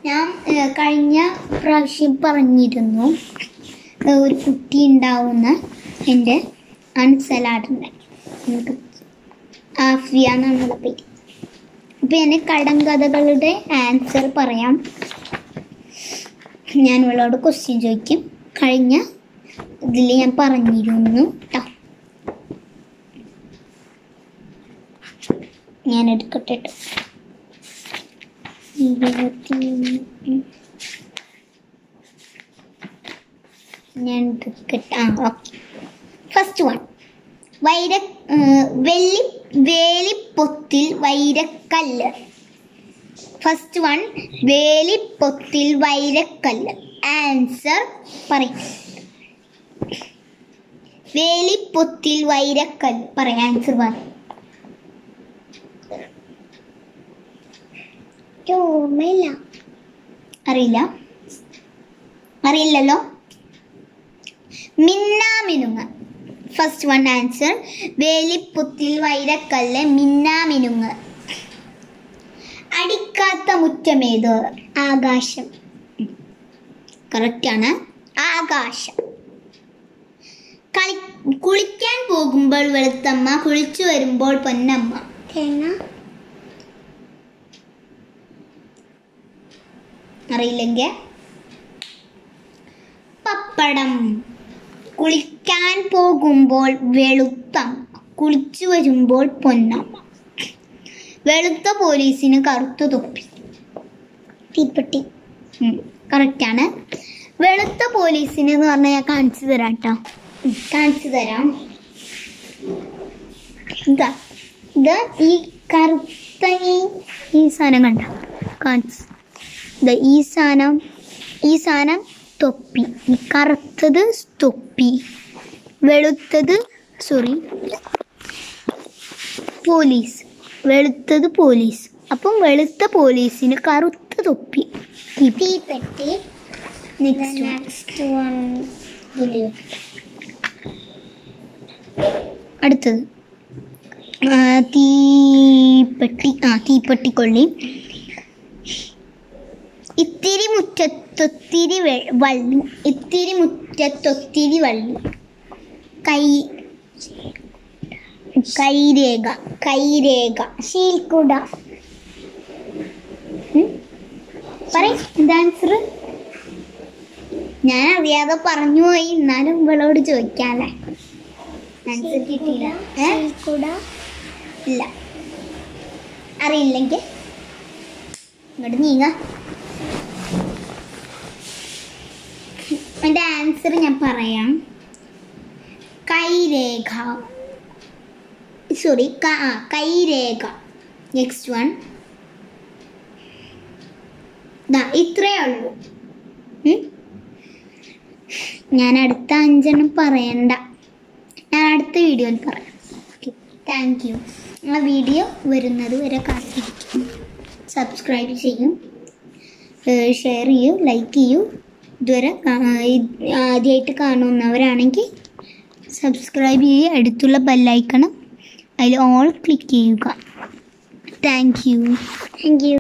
ഞാൻ ഏഹ്, കഴിഞ്ഞ പ്രാവശ്യം പറഞ്ഞിരുന്നു ഏഹ്, ഒരു കുട്ടി ഉണ്ടാവുന്ന എൻ്റെ അൺസലാഡുണ്ട് നമുക്ക് ആഫിയ എന്നുള്ള പേര് അപ്പം ഞാൻ കടങ്കഥകളുടെ ആൻസർ പറയാം ഞാൻ ഇവളോട് ക്വസ്റ്റ്യൻ ചോദിക്കും കഴിഞ്ഞ ഇതിൽ ഞാൻ പറഞ്ഞിരുന്നു കേട്ടോ ഞാൻ എടുക്കട്ടെ ട്ടോ. ഇരുപത്തി ഉം. ഞാൻ എടുക്കട്ടെ ആ ഓക്കെ ഫസ്റ്റ് വൺ വൈര ഏഹ്, വെള്ളി വേലിപ്പൊത്തിൽ വൈരക്കല്ല് ഫസ്റ്റ് വൺ വേലിപ്പൊത്തിൽ വൈരക്കല്ല് ആൻസർ പറയും വേലിപ്പൊത്തിൽ വൈരക്കല്ല് പറയാം ആൻസർ പറയും ഓർമ്മയില്ല അറിയില്ല അറിയില്ലല്ലോ മിന്നാമിനുങ്ങ് ഫസ്റ്റ് വൺ ആൻസർ വേലിപ്പുത്തിൽ വൈരക്കല്ല് മിന്നാമിനുങ്ങ് അടിക്കാത്ത മുറ്റമേത് ആകാശം കറക്റ്റാണ് ആകാശം കളി കുളിക്കാൻ പോകുമ്പോൾ വെളുത്തമ്മ കുളിച്ചു വരുമ്പോൾ പൊന്നമ്മ തേങ്ങ അറിയില്ലെങ്കിൽ പപ്പടം കുളിക്കാൻ പോകുമ്പോൾ വെളുത്തമ്മ കുളിച്ചു വരുമ്പോൾ പൊന്നമ്മ വെളുത്ത പോലീസിന് കറുത്ത തൊപ്പി തീപ്പെട്ടി കറക്റ്റാണ് വെളുത്ത പോലീസിന് എന്ന് പറഞ്ഞാൽ ഞാൻ കാണിച്ചു തരാം കേട്ടോ കാണിച്ചു തരാം ഇതാ ഇത് ഈ കറുത്ത ഈ ഈ സാധനം കണ്ട കാണിച്ചു ദാ ഈ സാധനം ഈ സാധനം തൊപ്പി ഈ കറുത്തത് തൊപ്പി വെളുത്തത് സോറി പോലീസ് വെളുത്തത് പോലീസ് അപ്പം വെളുത്ത പോലീസിന് കറുത്ത തൊപ്പി തീപ്പെട്ടി നെക്സ്റ്റ് വൺ അടുത്തത് ആ, തീപ്പെട്ടി ആ തീപ്പെട്ടിക്കൊള്ളി ഇത്തിരി മുറ്റത്തൊത്തിരി വെ- വള്ളി ഇത്തിരി മുറ്റത്തൊത്തിരി വള്ളി കൈ കൈരേഖ കൈരേഖ ശീൽക്കുട പറയും എന്താ ആൻസർ ഞാൻ അറിയാതെ പറഞ്ഞു പോയി എന്നാലും ഇവളോട് ചോദിക്കാല്ലേ ആൻസർ കിട്ടിയില്ല ഏ? ഇല്ല അറിയില്ലെങ്കിൽ ഇങ്ങോട്ട് നീങ്ങ എൻ്റെ ആൻസർ ഞാൻ പറയാം കൈരേഖ സോറി ആ കൈരേഖ നെക്സ്റ്റ് വൺ ദാ ഇത്രയേ ഉള്ളൂ ഉം? ഞാൻ അടുത്ത അഞ്ചെണ്ണം പറയണ്ട ഞാൻ അടുത്ത വീഡിയോയിൽ പറയാം ഓക്കെ താങ്ക് യു ആ വീഡിയോ വരുന്നത് വരെ കാത്തിരിക്കും സബ്സ്ക്രൈബ് ചെയ്യും ഷെയർ ചെയ്യൂ ലൈക്ക് ചെയ്യൂ ഇതുവരെ ആദ്യമായിട്ട് കാണുന്നവരാണെങ്കിൽ സബ്സ്ക്രൈബ് ചെയ്യുക അടുത്തുള്ള ബെല്ലൈക്കണം അതിൽ ഓൾ ക്ലിക്ക് ചെയ്യുക താങ്ക് യു താങ്ക് യു